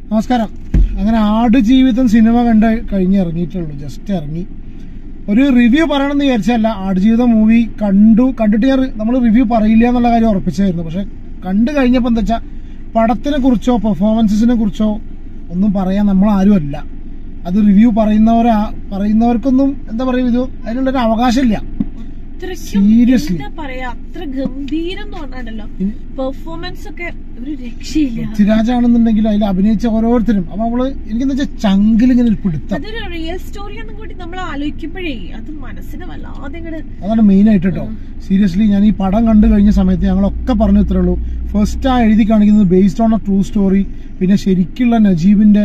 നമസ്കാരം അങ്ങനെ ആട് ജീവിതം സിനിമ കണ്ട് കഴിഞ്ഞ് ഇറങ്ങിയിട്ടുള്ളൂ ജസ്റ്റ് ഇറങ്ങി ഒരു റിവ്യൂ പറയണമെന്ന് വിചാരിച്ചല്ല ആടുജീവിതം മൂവി കണ്ടു കണ്ടിട്ട് ഞാൻ നമ്മൾ റിവ്യൂ പറയില്ല എന്നുള്ള കാര്യം ഉറപ്പിച്ചായിരുന്നു പക്ഷെ കണ്ടു കഴിഞ്ഞപ്പോൾ എന്താ വെച്ചാൽ പടത്തിനെ കുറിച്ചോ പെർഫോമൻസിനെ കുറിച്ചോ ഒന്നും പറയാൻ നമ്മൾ ആരുമല്ല അത് റിവ്യൂ പറയുന്നവരാ പറയുന്നവർക്കൊന്നും എന്താ പറയുക ഇത് അതിനുള്ളൊരു അവകാശമില്ല അത്രയ്ക്കും Seriously. എന്താ പറയാ അത്ര ഗംഭീരം എന്ന് പറഞ്ഞാണ്ടല്ലോ പെർഫോമൻസ് ഒക്കെ ഒരു രക്ഷയില്ല പൃഥ്വിരാജാണെന്നുണ്ടെങ്കിൽ അതിൽ അഭിനയിച്ച ഓരോരുത്തരും അപ്പൊ നമ്മള് എനിക്കെന്താ വെച്ചാൽ ചങ്കിൽ ഇങ്ങനെ ഒരു പിടുത്തം അതൊരു റിയൽ സ്റ്റോറി എന്നും കൂടി നമ്മൾ ആലോചിക്കുമ്പോഴേ അത് മനസ്സിന് വല്ലാതെ ഇങ്ങട് അതാണ് മെയിൻ ആയിട്ട് കേട്ടോ സീരിയസ്ലി ഞാൻ ഈ പടം കണ്ടു കഴിഞ്ഞ സമയത്ത് ഞങ്ങളൊക്കെ പറഞ്ഞു ഇത്രേ ഉള്ളൂ ഫസ്റ്റ് ആ എഴുതി കാണിക്കുന്നത് based on a true story പിന്നെ ശരിക്കുള്ള നജീബിന്റെ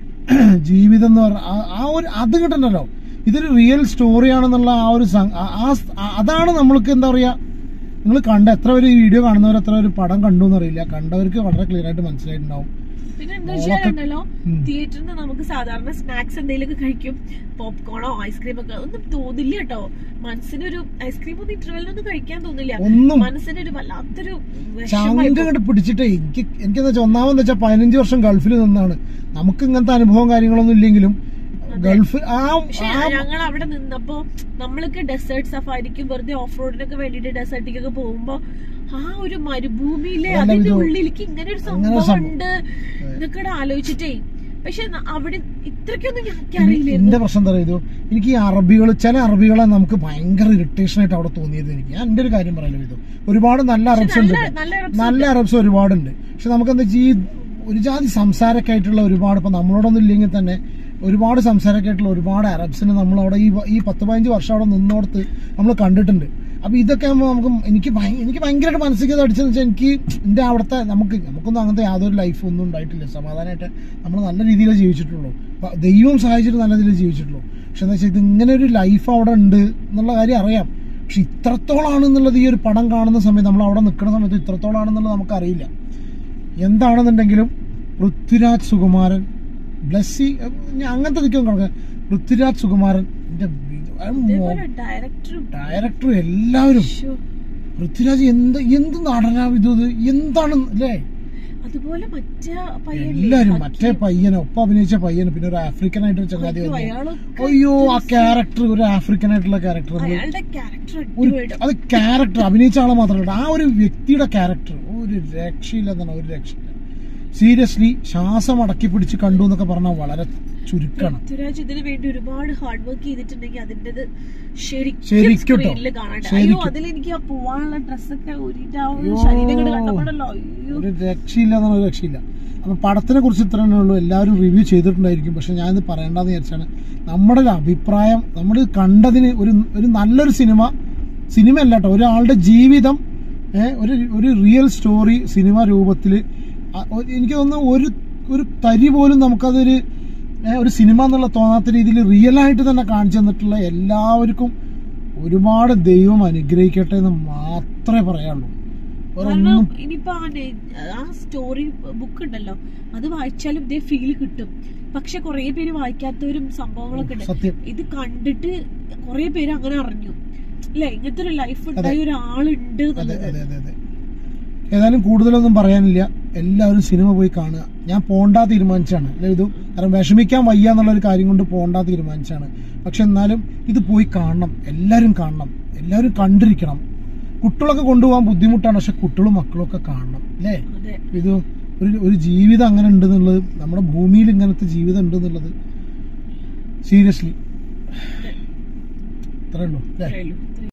ജീവിതം എന്ന് പറഞ്ഞ ആ- ആ ഒരു അത് കിട്ടണ്ടല്ലോ ഇതൊരു റിയൽ സ്റ്റോറിയാണെന്നുള്ള ആ ഒരു സം- ആ- ആ സ്- ആ- അതാണ് നമ്മൾക്ക് എന്താ പറയാ നിങ്ങൾ കണ്ട എത്ര പേര് ഈ വീഡിയോ കാണുന്നവർ എത്ര പേര് പടം കണ്ടു എന്നറിയില്ല കണ്ടവർക്ക് വളരെ ക്ലിയർ ആയിട്ട് മനസ്സിലായിട്ടുണ്ടാവും പിന്നെ എന്താ ഓളൊക്കെ- വെച്ചാലുണ്ടല്ലോ ഉം. തിയേറ്ററിൽ നിന്ന് നമുക്ക് സാധാരണ സ്നാക്സ് എന്തെങ്കിലുമൊക്കെ കഴിക്കും പോപ്കോണോ ഐസ്ക്രീം ഒക്കെ ഒന്നും തോന്നില്ല കേട്ടോ മനസ്സിനൊരു ഐസ്ക്രീം ഒന്നും ഇന്റർവെല്ലൊന്നും കഴിക്കാൻ തോന്നില്ല ഒന്നും മനസ്സിന് ഒരു വല്ലാത്തൊരു ചങ്ക് വിഷമായി അങ്ങോട്ട് പിടിച്ചിട്ടേ എനിക്ക് എനിക്കെന്താ വെച്ചാൽ ഒന്നാമെന്ന് വെച്ചാൽ പതിനഞ്ച് വർഷം ഗൾഫിൽ നിന്നാണ് നമുക്ക് ഇങ്ങനത്തെ അനുഭവം കാര്യങ്ങളൊന്നും ഇല്ലെങ്കിലും ഗൾഫ് ആ പക്ഷെ ആ ഞങ്ങൾ അവിടെ നിന്നപ്പോ നമ്മൾക്ക് ഡെസേർട്ട് സഫാരിക്കും വെറുതെ ഓഫ് റോഡിനൊക്കെ വേണ്ടിട്ട് ഡെസേർട്ടിക്കൊക്കെ പോകുമ്പോ ആ ഒരു മരുഭൂമിയിലെ അതല്ല അതിന്റെ ഇത്. ഉള്ളിലേക്ക് ഇങ്ങനെ ഒരു അങ്ങനെ ഒരു സംഭവം സംഭവം. ഉണ്ട് എന്നൊക്കെ ഇവിടെ ആലോചിച്ചിട്ടേ പക്ഷെ ന- അവിടെ ഇത്രയ്ക്കൊന്നും ഞങ്ങൾക്ക് എന്റെ അറിയില്ലായിരുന്നു പ്രശ്നം എന്താ പറയുക എനിക്ക് ഈ അറബികൾ ചില അറബികളെ നമുക്ക് ഭയങ്കര ഇറിറ്റേഷൻ ആയിട്ട് അവിടെ തോന്നിയത് എനിക്ക് ഞാൻ എന്റെ ഒരു കാര്യം പറയല്ലോ ഇത് ഒരുപാട് നല്ല അറബ്സ് ഉണ്ട് നല്ല നല്ല Arabs നല്ല അറബ്സ് ഒരുപാടുണ്ട് പക്ഷെ നമുക്ക് എന്താ വെച്ചാൽ ഈ ഒരു ജാതി സംസാരമൊക്കെ ആയിട്ടുള്ള ഒരുപാട് ഇപ്പൊ നമ്മളോടൊന്നും ഇല്ലെങ്കിൽ തന്നെ ഒരുപാട് സംസാരമൊക്കെ ആയിട്ടുള്ള ഒരുപാട് അറബ്സിനെ നമ്മൾ അവിടെ ഈ ഈ പത്ത് പതിനഞ്ച് വർഷം അവിടെ നിന്നോടത്ത് നമ്മൾ കണ്ടിട്ടുണ്ട് അപ്പൊ ഇതൊക്കെ ആകുമ്പോൾ നമുക്ക് എനിക്ക് ഭയ- എനിക്ക് ഭയങ്കരമായിട്ട് മനസ്സിലേക്ക് അടിച്ചെന്ന് വെച്ചാൽ എനിക്ക് എന്റെ അവിടുത്തെ നമുക്ക് നമുക്കൊന്നും അങ്ങനത്തെ യാതൊരു ലൈഫ് ഒന്നും ഉണ്ടായിട്ടില്ല സമാധാനമായിട്ട് നമ്മൾ നല്ല രീതിയിലേ ജീവിച്ചിട്ടുള്ളൂ അപ്പൊ ദൈവം സഹായിച്ചിട്ട് നല്ല രീതിയിൽ ജീവിച്ചിട്ടുള്ളൂ പക്ഷെ എന്താ വെച്ചാൽ ഇത് ഇങ്ങനെ ഒരു ലൈഫ് അവിടെ ഉണ്ട് എന്നുള്ള കാര്യം അറിയാം പക്ഷെ ഇത്രത്തോളാണെന്നുള്ളത് ഈ ഒരു പടം കാണുന്ന സമയത്ത് നമ്മൾ അവിടെ നിൽക്കുന്ന സമയത്ത് ഇത്രത്തോളാണെന്നുള്ളത് നമുക്കറിയില്ല എന്താണെന്നുണ്ടെങ്കിലും പൃഥ്വിരാജ് സുകുമാരൻ ബ്ലസ്സി ഞാൻ അങ്ങനത്തെ നിൽക്കും കണക്ക് പൃഥ്വിരാജ് സുകുമാരൻ എന്റെ ഇതേപോലെ ഡയറക്ടറും ഡയറക്ടറും എല്ലാവരും പൃഥ്വിരാജ് എന്ത് എന്ത് നടനാ ഇത് ഇത്? എന്താണ് അല്ലേ അതുപോലെ മറ്റേ പയ്യൻ എല്ലാരും മറ്റേ പയ്യനെ ഒപ്പം അഭിനയിച്ച പയ്യന് പിന്നെ ഒരു ആഫ്രിക്കൻ ആയിട്ടൊരു ചങ്ങാതി വന്നു അയാളൊക്കെ അയ്യോ ആ ക്യാരക്ടർ ഒരു ആഫ്രിക്കൻ ആയിട്ടുള്ള ക്യാരക്ടർ അയാളുടെ ക്യാരക്ടർ ഒരു അടിപൊളിയായിട്ട് അത് ക്യാരക്ടർ അഭിനയിച്ച ആളെ മാത്രമല്ല ആ ഒരു വ്യക്തിയുടെ ക്യാരക്ടർ ഒരു രക്ഷയില്ല എന്നാണ് ഒരു രക്ഷയില്ല സീരിയസ്ലി ശ്വാസം അടക്കി പിടിച്ച് കണ്ടു എന്നൊക്കെ പറഞ്ഞാൽ വളരെ ചുരുക്കണം പൃഥ്വിരാജ് ഇതിനു വേണ്ടി ഒരുപാട് ഹാർഡ് വർക്ക് ചെയ്തിട്ടുണ്ടെങ്കിൽ അതിന്റേത് ശരിക്കും ശരിക്കും ട്ടോ. സ്ക്രീനിൽ കാണാണ്ട് അയ്യോ ശരിക്കും. അതിൽ എനിക്ക് ആ പോവാനുള്ള ഡ്രസ്സൊക്കെ ഊരിട്ട് ആ ഒരു അയ്യോ. ശരീരം കണ്ടപ്പോഴല്ലോ അയ്യോ ഒരു രക്ഷയില്ല എന്നാണ് ഒരു രക്ഷയില്ല അപ്പൊ പടത്തിനെ കുറിച്ച് ഇത്ര തന്നെ ഉള്ളൂ എല്ലാവരും റിവ്യൂ ചെയ്തിട്ടുണ്ടായിരിക്കും പക്ഷെ ഞാനിത് പറയേണ്ടെന്ന് വിചാരിച്ചാണ് നമ്മുടെ ഒരു അഭിപ്രായം നമ്മൾ കണ്ടതിന് ഒരു ഒരു നല്ലൊരു സിനിമ സിനിമ അല്ല കേട്ടോ ഒരാളുടെ ജീവിതം ഏ, ഒരു ഒരു റിയൽ സ്റ്റോറി സിനിമ രൂപത്തിൽ എനിക്ക് തോന്നുന്നു ഒരു ഒരു തരി പോലും നമുക്കതൊരു ഏ, ഒരു സിനിമ എന്നുള്ള തോന്നാത്ത രീതിയിൽ റിയൽ ആയിട്ട് തന്നെ കാണിച്ചു തന്നിട്ടുള്ള എല്ലാവർക്കും ഒരുപാട് ദൈവം അനുഗ്രഹിക്കട്ടെ എന്ന് മാത്രമേ പറയാനുള്ളൂ വേറെ കാരണം ഒന്നും ഇനിയിപ്പോ ആ നെ- ആ സ്റ്റോറി ബുക്ക് ഉണ്ടല്ലോ അത് വായിച്ചാലും ഇതേ ഫീൽ കിട്ടും പക്ഷെ കുറെ പേര് വായിക്കാത്തവരും സംഭവങ്ങളൊക്കെ ഉണ്ട് സത്യം ഇത് കണ്ടിട്ട് കുറെ പേര് അങ്ങനെ അറിഞ്ഞു അല്ലെ ഇങ്ങനത്തെ ഒരു ലൈഫ് ഉണ്ടായ ഒരാളുണ്ട് അതെ എന്നുള്ളത് അതെ അതെ അതെ ഏതായാലും കൂടുതലൊന്നും പറയാനില്ല എല്ലാവരും സിനിമ പോയി കാണുക ഞാൻ പോണ്ടാ തീരുമാനിച്ചാണ് അല്ലെ ഇത് കാരണം വിഷമിക്കാൻ വയ്യ എന്നുള്ള ഒരു കാര്യം കൊണ്ട് പോണ്ടാ തീരുമാനിച്ചാണ് പക്ഷെ എന്നാലും ഇത് പോയി കാണണം എല്ലാവരും കാണണം എല്ലാവരും കണ്ടിരിക്കണം കുട്ടികളൊക്കെ കൊണ്ടുപോകാൻ ബുദ്ധിമുട്ടാണ് പക്ഷെ കുട്ടികളും മക്കളും ഒക്കെ കാണണം അല്ലേ അതെ ഇത് ഒരു ഒരു ജീവിതം അങ്ങനെ ഉണ്ട് എന്നുള്ളത് നമ്മുടെ ഭൂമിയിൽ ഇങ്ങനത്തെ ജീവിതം ഉണ്ട് എന്നുള്ളത് സീരിയസ്ലി അത്രേ ഉള്ളൂ അല്ലേ അത്രേ ഉള്ളൂ